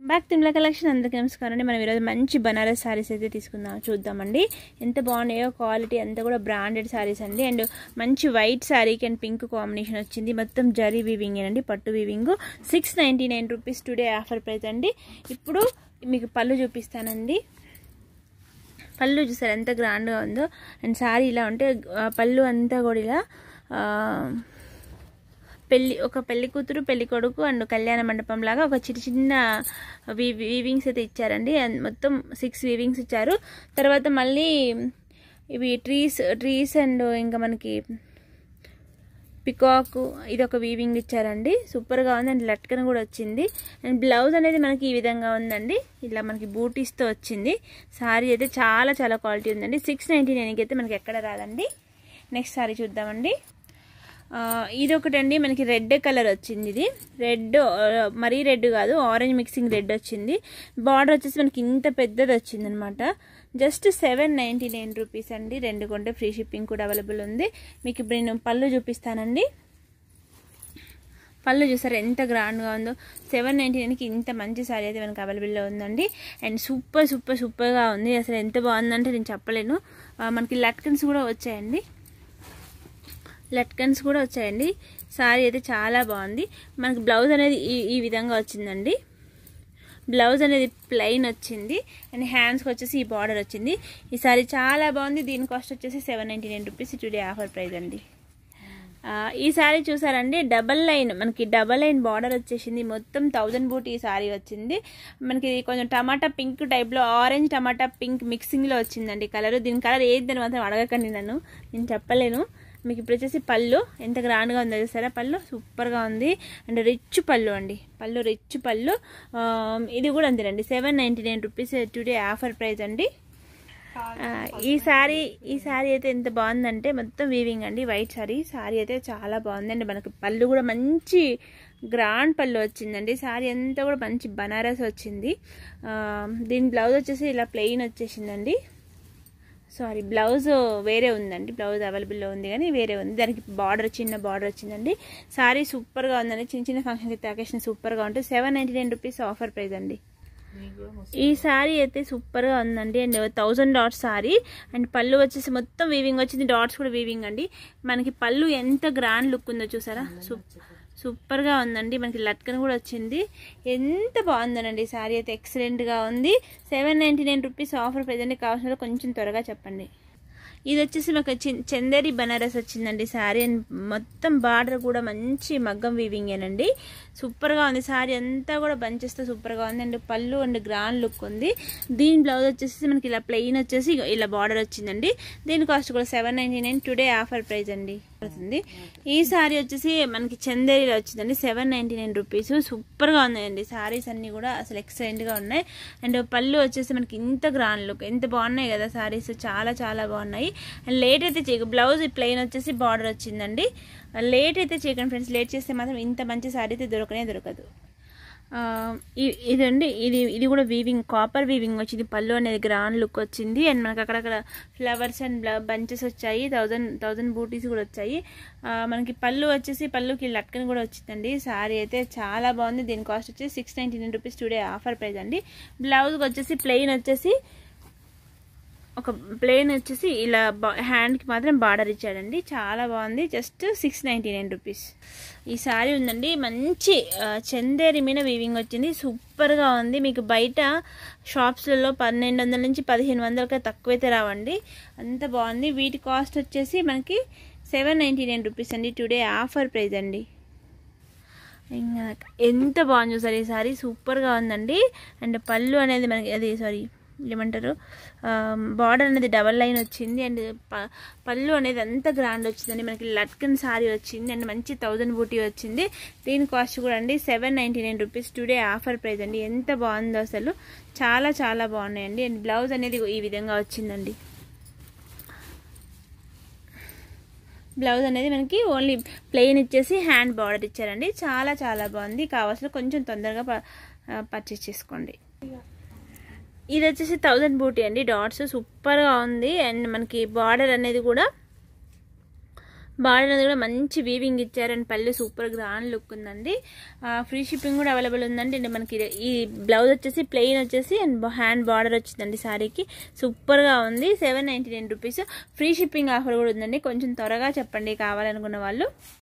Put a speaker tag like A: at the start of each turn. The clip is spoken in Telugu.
A: బ్యాక్ తిమ్ల కలెక్షన్ అందరికీ నమస్కారం అండి మనం ఈరోజు మంచి బనారస్ శారీస్ అయితే తీసుకుందాం చూద్దామండి ఎంత బాగున్నాయో క్వాలిటీ అంతా కూడా బ్రాండెడ్ శారీస్ అండి అండ్ మంచి వైట్ శారీకి అండ్ పింక్ కాంబినేషన్ వచ్చింది మొత్తం జరీ వీవింగ్ అండి పట్టు weaving six ninety nine rupees today offer price అండి ఇప్పుడు మీకు పళ్ళు చూపిస్తానండి పళ్ళు చూసారు ఎంత గ్రాండ్గా ఉందో అండ్ శారీ ఇలా ఉంటే ఆ పళ్ళు అంతా కూడా ఇలా ఆ, పెళ్లి ఒక పెళ్లి కూతురు పెళ్లి కొడుకు అండ్ కళ్యాణ మండపం లాగా ఒక చిన్న చిన్న వీవింగ్స్ అయితే ఇచ్చారండి అండ్ మొత్తం సిక్స్ వీవింగ్స్ ఇచ్చారు తర్వాత మళ్ళీ ఇవి ట్రీస్ ట్రీస్ అండ్ ఇంకా మనకి పికాక్ ఇది ఒక వీవింగ్ ఇచ్చారండి సూపర్గా ఉంది అండ్ లట్కన్ కూడా వచ్చింది అండ్ బ్లౌజ్ అనేది మనకి ఈ విధంగా ఉందండి ఇలా మనకి బూటీస్తో వచ్చింది సారీ అయితే చాలా చాలా క్వాలిటీ ఉందండి సిక్స్ నైంటీ నైన్కి అయితే మనకి ఎక్కడ రాదండి నెక్స్ట్ సారీ చూద్దామండి ఆ, ఇది ఒకటండి మనకి రెడ్ కలర్ వచ్చింది ఇది రెడ్ మరీ రెడ్ కాదు ఆరెంజ్ మిక్సింగ్ రెడ్ వచ్చింది బార్డర్ వచ్చేసి మనకి ఇంత పెద్దది వచ్చింది అనమాట just seven ninety nine rupees అండి రెండు కొంటే ఫ్రీ షిప్పింగ్ కూడా అవైలబుల్ ఉంది మీకు ఇప్పుడు నేను పళ్ళు చూపిస్తానండి పళ్ళు చూసారు ఎంత గ్రాండ్గా ఉందో సెవెన్ నైంటీ నైన్కి ఇంత మంచి సారీ అయితే మనకి అవైలబుల్లో ఉందండి అండ్ సూపర్ సూపర్ సూపర్గా ఉంది అసలు ఎంత బాగుందంటే నేను చెప్పలేను ఆ, మనకి లట్కన్స్ కూడా వచ్చాయండి లట్కన్స్ కూడా వచ్చాయండి సారీ అయితే చాలా బాగుంది మనకి బ్లౌజ్ అనేది ఈ ఈ విధంగా వచ్చిందండి బ్లౌజ్ అనేది ప్లెయిన్ వచ్చింది అండ్ హ్యాండ్స్కి వచ్చేసి ఈ బార్డర్ వచ్చింది ఈ సారీ చాలా బాగుంది దీని కాస్ట్ వచ్చేసి seven ninety nine rupees today offer price అండి ఆ, ఈ సారీ చూసారండి డబల్ లైన్ మనకి డబల్ లైన్ బార్డర్ వచ్చేసింది మొత్తం థౌజండ్ బూట్ ఈ సారీ వచ్చింది మనకి ఇది కొంచెం టమాటా పింక్ టైప్లో ఆరెంజ్ టమాటా పింక్ మిక్సింగ్లో వచ్చిందండి కలర్ దీని కలర్ ఏది అని మాత్రం అడగకండి నన్ను నేను చెప్పలేను మీకు ఇప్పుడు వచ్చేసి పళ్ళు ఎంత గ్రాండ్గా ఉందో చూసారా పళ్ళు సూపర్గా ఉంది అండ్ రిచ్ పళ్ళు అండి పళ్ళు రిచ్ పళ్ళు ఆ, ఇది కూడా అంతేనండి seven ninety nine rupees today offer price అండి ఆ, ఈ సారీ ఈ సారీ అయితే ఎంత బాగుందంటే మొత్తం వీవింగ్ అండి వైట్ సారీ సారీ అయితే చాలా బాగుందండి మనకి పళ్ళు కూడా మంచి గ్రాండ్ పళ్ళు వచ్చిందండి సారీ అంతా కూడా మంచి బనారస్ వచ్చింది ఆ, దీని బ్లౌజ్ వచ్చేసి ఇలా ప్లెయిన్ వచ్చేసిందండి సారీ బ్లౌజ్ వేరే ఉందండి బ్లౌజ్ అవైలబుల్లో ఉంది కానీ వేరే ఉంది దానికి బార్డర్ చిన్న బార్డర్ వచ్చిందండి సారీ సూపర్గా ఉందండి చిన్న చిన్న ఫంక్షన్కి అకేషన్ సూపర్గా ఉంటుంది seven ninety nine rupees offer price అండి ఈ సారీ అయితే సూపర్గా ఉందండి and thousand dots sari and పళ్ళు వచ్చేసి మొత్తం వీవింగ్ వచ్చింది డాట్స్ కూడా వీవింగ్ అండి మనకి పళ్ళు ఎంత గ్రాండ్ లుక్ ఉందో చూసారా సూప్ సూపర్గా ఉందండి మనకి లట్కన్ కూడా వచ్చింది ఎంత బాగుందనండి ఈ సారీ అయితే ఎక్సలెంట్గా ఉంది seven ninety nine rupees offer present కావాల్సిన కొంచెం త్వరగా చెప్పండి ఇది వచ్చేసి మాకు చి- చందేరి బనారస్ వచ్చిందండి శారీ అండ్ మొత్తం బార్డర్ కూడా మంచి మగ్గం వీవింగేనండి సూపర్గా ఉంది శారీ అంతా కూడా బంచెస్తో సూపర్గా ఉంది అండ్ పళ్ళు అండ్ గ్రాండ్ లుక్ ఉంది దీని బ్లౌజ్ వచ్చేసి మనకి ఇలా ప్లెయిన్ వచ్చేసి ఇగో ఇలా బార్డర్ వచ్చిందండి దీని కాస్ట్ కూడా seven ninety nine today offer price అండి పడుతుంది ఈ సారీ వచ్చేసి మనకి చందేరిలో వచ్చిందండి సెవెన్ నైంటీ నైన్ రూపీస్ సూపర్గా ఉన్నాయండి సారీస్ అన్నీ కూడా అసలు ఎక్సలెంట్గా ఉన్నాయి అండ్ పళ్ళు వచ్చేసి మనకి ఇంత గ్రాండ్ లుక్ ఎంత బాగున్నాయి కదా సారీస్ చాలా చాలా బాగున్నాయి అండ్ లేట్ అయితే చేయకు బ్లౌజ్ ప్లెయిన్ వచ్చేసి బార్డర్ వచ్చిందండి లేట్ అయితే చేయకండి ఫ్రెండ్స్ లేట్ చేస్తే మాత్రం ఇంత మంచి సారీ అయితే దొరకనే దొరకదు ఆ, ఇ- ఇదండి ఇది ఇది కూడా వీవింగ్ కాపర్ వీవింగ్ వచ్చింది పళ్ళు అనేది గ్రాండ్ లుక్ వచ్చింది అండ్ మనకి అక్కడక్కడ ఫ్లవర్స్ అండ్ బంచెస్ వచ్చాయి థౌజండ్ థౌజండ్ బూటీస్ కూడా వచ్చాయి ఆ, మనకి పళ్ళు వచ్చేసి పళ్ళుకి లట్కన్ కూడా వచ్చిందండి సారీ అయితే చాలా బాగుంది దీని కాస్ట్ వచ్చేసి six ninety nine rupees today offer price అండి బ్లౌజ్కి వచ్చేసి ప్లెయిన్ వచ్చేసి ఒక ప్లేన్ వచ్చేసి ఇలా హ్యాండ్కి మాత్రం బార్డర్ ఇచ్చాడండి చాలా బాగుంది just six ninety nine rupees ఈ సారీ ఉందండి మంచి ఆ, చందేరి మీద వీవింగ్ వచ్చింది సూపర్గా ఉంది మీకు బయట షాప్స్లలో పన్నెండు వందల నుంచి పదిహేను వందలకి తక్కువైతే రావండి అంత బాగుంది వీటి కాస్ట్ వచ్చేసి మనకి సెవెన్ నైంటీ నైన్ రూపీస్ అండి టుడే ఆఫర్ ప్రైస్ అండి ఇంకా ఎంత బాగుంది చూసారు ఈ సారీ సూపర్గా ఉందండి అండ్ పళ్ళు అనేది మనకి అది సారీ ఏమంటారు బార్డర్ అనేది డబల్ లైన్ వచ్చింది అండ్ ప- పళ్ళు అనేది అంత గ్రాండ్ వచ్చిందండి మనకి లట్కన్ సారీ వచ్చింది అండ్ మంచి థౌజండ్ బూటీ వచ్చింది దీని కాస్ట్ కూడా అండి seven ninety nine rupees today offer price అండి ఎంత బాగుందో అసలు చాలా చాలా బాగున్నాయండి అండ్ బ్లౌజ్ అనేది ఈ విధంగా వచ్చిందండి బ్లౌజ్ అనేది మనకి ఓన్లీ ప్లెయిన్ ఇచ్చేసి హ్యాండ్ బార్డర్ ఇచ్చారండి చాలా చాలా బాగుంది కావాల్సిన కొంచెం తొందరగా పర్చేస్ చేసుకోండి ఇది వచ్చేసి థౌజండ్ బూటీ అండి డాట్స్ సూపర్గా ఉంది అండ్ మనకి బార్డర్ అనేది కూడా బార్డర్ అనేది కూడా మంచి వీవింగ్ ఇచ్చారు అండ్ పళ్ళు సూపర్ గ్రాండ్ లుక్ ఉందండి ఫ్రీ షిప్పింగ్ కూడా అవైలబుల్ ఉందండి అండ్ మనకి ఇది- ఈ బ్లౌజ్ వచ్చేసి ప్లెయిన్ వచ్చేసి అండ్ హ్యాండ్ బార్డర్ వచ్చిందండి సారీకి సూపర్గా ఉంది seven ninety nine rupees free shipping offer కూడా ఉందండి కొంచెం త్వరగా చెప్పండి కావాలనుకున్న వాళ్ళు